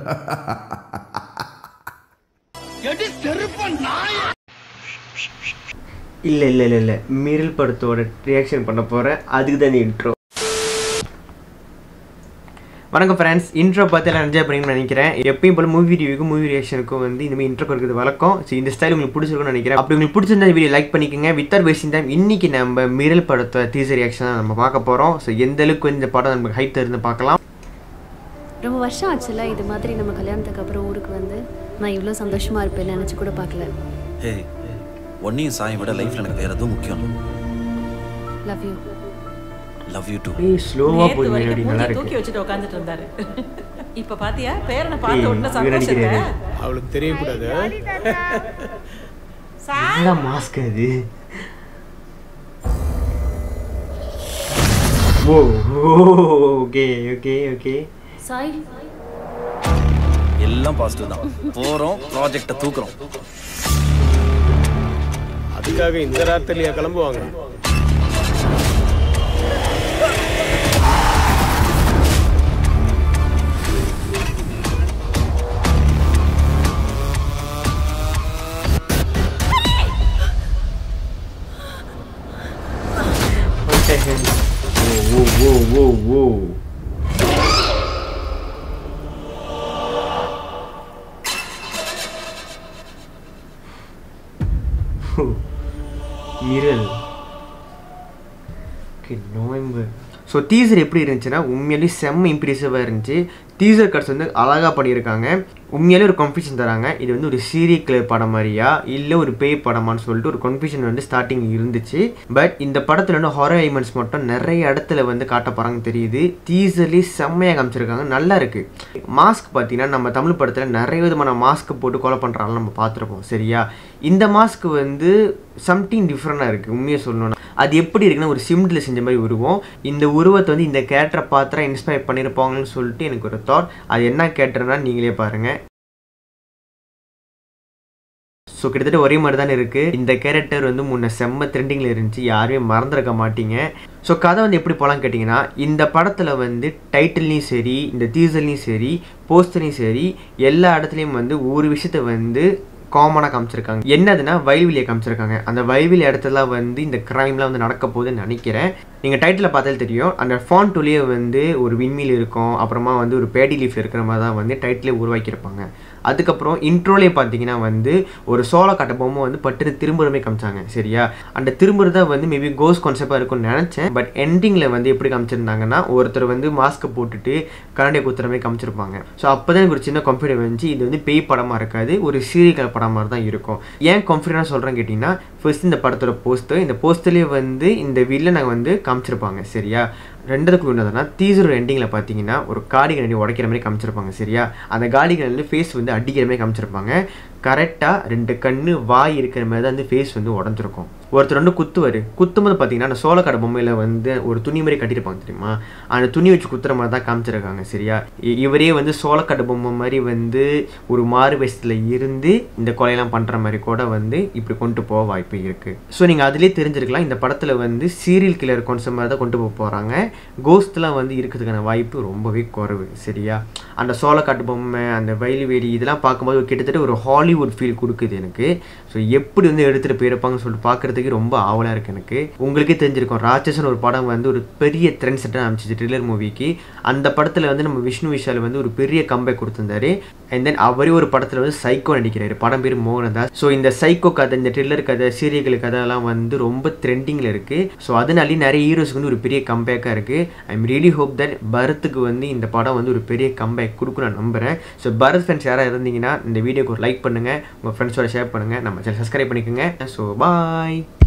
இல்லை இல்லை இல்லை இல்லை மிரில் படத்தோட ரியாக்ஷன் பண்ண போகிறேன் அதுக்கு தான் இன்ட்ரோ வணக்கம் ஃப்ரெண்ட்ஸ் இன்ட்ரோ பார்த்து எல்லாம் என்ஜாய் பண்ணிங்கன்னு நினைக்கிறேன் எப்பயும் போல மூவி ரிவ்யூக்கும் மூவி ரியாக்ஷனுக்கும் வந்து இந்த மாதிரி இன்ட்ரோ கொடுக்குறது வழக்கம் ஸோ இந்த ஸ்டைல் உங்களுக்கு பிடிச்சிருக்கும்னு நினைக்கிறேன் அப்படி உங்களுக்கு பிடிச்சிருந்தா இந்த வீடியோ லைக் பண்ணிக்கோங்க வித்தர் வேஸ்டிங் டைம் இன்னைக்கு நம்ம மிரல் படத்தை டீசர் ரியாக்ஷன் தான் நம்ம பார்க்க போகிறோம் ஸோ எந்த அளவுக்கு வந்து இந்த படம் நமக்கு ஹைட் இருந்து பார்க்கலாம் ரொம்ப வருஷம் ஆச்சுல இது மாதிரி நம்ம கல்யாணத்துக்கு அப்புறம் ஊருக்கு வந்து நான் இவ்வளோ சந்தோஷமா இருப்பேன்னு நினச்சி கூட பார்க்கல ஹே ஒன்னையும் சாயை விட லைஃப்ல எனக்கு வேற எதுவும் முக்கியம் love you love you too ஏய் ஸ்லோவாக நேத்து போய் வரைக்கும் முன்னாடி நல்லா மூஞ்சியை தூக்கி இருக்கு வச்சுட்டு உட்காந்துட்டு இருந்தாரு இப்ப பாத்தியா பேரனை ஏய், பார்த்த உடனே இவர் சந்தோஷம் அடிக்கிறாரு. இல்ல? அவளுக்கு தெரியக்கூடாது என்ன மாஸ்க் அது ஓ ஓகே ஓகே ஓகே சாய் எல்லாம் பாசிட்டிவ் தான் போறோம் ப்ராஜெக்ட தூக்குறோம் அதுக்காக இந்த ராத்திரியா கிளம்புவாங்க ஓ ஓ ஓ ஓ ஓ மிரல் ஓகே நோயம்பு ஸோ டீசர் எப்படி இருந்துச்சுன்னா உண்மையிலேயே செம்ம இம்ப்ரெசிவாக இருந்துச்சு டீசர் கட்ஸ் வந்து அழகாக பண்ணியிருக்காங்க உண்மையிலே ஒரு கன்ஃபியூஷன் தராங்க இது வந்து ஒரு சீரியல் கிளர் படம் மாதிரியா இல்லை ஒரு பேய் படமான்னு சொல்லிட்டு ஒரு கன்ஃபியூஷன் வந்து ஸ்டார்டிங் இருந்துச்சு பட் இந்த படத்தில் வந்து ஹாரர் எலிமெண்ட்ஸ் மட்டும் நிறைய இடத்துல வந்து காட்ட போகிறாங்க தெரியுது டீசர்லேயே செம்மையாக காமிச்சிருக்காங்க நல்லா இருக்குது மாஸ்க் பார்த்தீங்கன்னா நம்ம தமிழ் படத்தில் நிறைய விதமான மாஸ்க் போட்டு கொலை பண்ணுறாங்க நம்ம பார்த்துருப்போம் சரியா இந்த மாஸ்க் வந்து சம்திங் டிஃப்ரெண்டாக இருக்குது உண்மையை சொல்லணும்னா அது எப்படி இருக்குன்னா ஒரு சிம்டில் செஞ்ச மாதிரி உருவம் இந்த உருவத்தை வந்து இந்த கேரக்டரை பார்த்துறா இன்ஸ்பயர் பண்ணியிருப்பாங்கன்னு சொல்லிட்டு எனக்கு ஒரு தாட் அது என்ன கேரக்டர்னா நீங்களே பாருங்கள் ஸோ கிட்டத்தட்ட ஒரே மாதிரி தான் இருக்குது இந்த கேரக்டர் வந்து முன்ன செம்ம ட்ரெண்டிங்கில் இருந்துச்சு யாருமே மறந்துருக்க மாட்டீங்க ஸோ கதை வந்து எப்படி போகலான்னு கேட்டிங்கன்னா இந்த படத்தில் வந்து டைட்டில்லையும் சரி இந்த டீசர்லையும் சரி போஸ்டர்லையும் சரி எல்லா இடத்துலையும் வந்து ஒரு விஷயத்த வந்து காமனாக காமிச்சிருக்காங்க என்னதுன்னா வயல்வெளியை காமிச்சிருக்காங்க அந்த வயல்வெளி இடத்துல வந்து இந்த கிரைம்லாம் வந்து நடக்க போகுதுன்னு நினைக்கிறேன் நீங்கள் டைட்டில் பார்த்தாலே தெரியும் அந்த ஃபான் டூலேயே வந்து ஒரு விண்மீல் இருக்கும் அப்புறமா வந்து ஒரு பேடி லீஃப் இருக்கிற மாதிரி தான் வந்து டைட்டிலே உருவாக்கியிருப்பாங்க அதுக்கப்புறம் இன்ட்ரோலே பார்த்தீங்கன்னா வந்து ஒரு சோளக்காட்ட பொம்மை வந்து பட்டு திரும்புறமே காமிச்சாங்க சரியா அந்த திரும்புறதா வந்து மேபி கோஸ் கான்செப்டாக இருக்கும்னு நினச்சேன் பட் எண்டிங்கில் வந்து எப்படி காமிச்சிருந்தாங்கன்னா ஒருத்தர் வந்து மாஸ்க்கை போட்டுட்டு கரண்டியை குத்துற மாதிரி காமிச்சிருப்பாங்க ஸோ அப்போ தான் எனக்கு ஒரு சின்ன கான்ஃபிடன்ஸ் வந்துச்சு இது வந்து பேய் படமாக இருக்காது ஒரு சீரியல் படம் மாதிரி தான் இருக்கும் ஏன் கான்ஃபிடன்ஸ் சொல்கிறேன்னு கேட்டிங்கன்னா ஃபர்ஸ்ட் இந்த படத்தோட போஸ்டர் இந்த போஸ்டர்லேயே வந்து இந்த வில்லனை வந்து காமிச்சிருப்பாங்க சரியா ரெண்டுத்துக்கு உள்ளதுனா டீசர் எண்டிங்கில் பார்த்தீங்கன்னா ஒரு காடிகன் உடைக்கிற மாதிரி காமிச்சிருப்பாங்க சரியா அந்த காடிகனில் ஃபேஸ் வந்து அடிக்கிற மாதிரி காமிச்சிருப்பாங்க கரெக்டாக ரெண்டு கண்ணு வாய் இருக்கிற மாதிரி தான் வந்து ஃபேஸ் வந்து உடஞ்சிருக்கும் ஒருத்தர் வந்து குத்துவார் குத்தும்போது பார்த்தீங்கன்னா அந்த சோளக்கடை பொம்மையில் வந்து ஒரு துணி மாதிரி கட்டியிருப்பாங்க தெரியுமா அந்த துணி வச்சு குத்துற மாதிரி தான் காமிச்சிருக்காங்க சரியா இ- இவரே வந்து சோளக்கடை பொம்மை மாதிரி வந்து ஒரு மாறு வயசில் இருந்து இந்த கொலையெல்லாம் பண்ணுற மாதிரி கூட வந்து இப்படி கொண்டு போக வாய்ப்பு இருக்குது ஸோ நீங்கள் அதுலேயே தெரிஞ்சிருக்கலாம் இந்த படத்தில் வந்து சீரியல் கில்லர் கான்செப்ட் மாதிரி தான் கொண்டு போக போகிறாங்க கோஸ்ட்லாம் வந்து இருக்கிறதுக்கான வாய்ப்பு ரொம்பவே குறைவு சரியா அந்த சோளக்காட்டு பொம்மை அந்த வயல்வெளி இதெல்லாம் பார்க்கும்போது ஒரு கிட்டத்தட்ட ஒரு ஹாலிவுட் ஃபீல் கொடுக்குது எனக்கு ஸோ எப்படி வந்து எடுத்துகிட்டு போயிருப்பாங்கன்னு சொல்லிட்டு பார்க்குறதுக்கு ரொம்ப ஆவலாக இருக்குது எனக்கு உங்களுக்கே தெரிஞ்சிருக்கும் ராட்சசன் ஒரு படம் வந்து ஒரு பெரிய ட்ரெண்ட் செட்டாக அமைச்சிச்சு ட்ரில்லர் மூவிக்கு அந்த படத்தில் வந்து நம்ம விஷ்ணு விஷால் வந்து ஒரு பெரிய கம்பேக் கொடுத்துருந்தாரு அண்ட் தென் அவரே ஒரு படத்தில் வந்து சைக்கோ நடிக்கிறாரு படம் பேர் மோகனதாஸ் ஸோ இந்த சைக்கோ கதை இந்த ட்ரில்லர் கதை சீரியல் கதைலாம் வந்து ரொம்ப ட்ரெண்டிங்கில் இருக்குது ஸோ அதனாலேயே நிறைய ஹீரோஸ்க்கு வந்து ஒரு பெரிய கம்பேக்காக இருக்குது I am really hope that பரத்துக்கு வந்து இந்த படம் வந்து ஒரு பெரிய கம்பேக் கொடுக்கும் நான் நம்புகிறேன் ஸோ பரத் ஃப்ரெண்ட்ஸ் யாராக இருந்தீங்கன்னா இந்த வீடியோக்கு ஒரு லைக் பண்ணுங்கள் உங்கள் ஃப்ரெண்ட்ஸோட ஷேர் பண்ணுங்கள் நம்ம சேனல் சப்ஸ்கிரைப் பண்ணிக்கோங்க ஸோ பாய்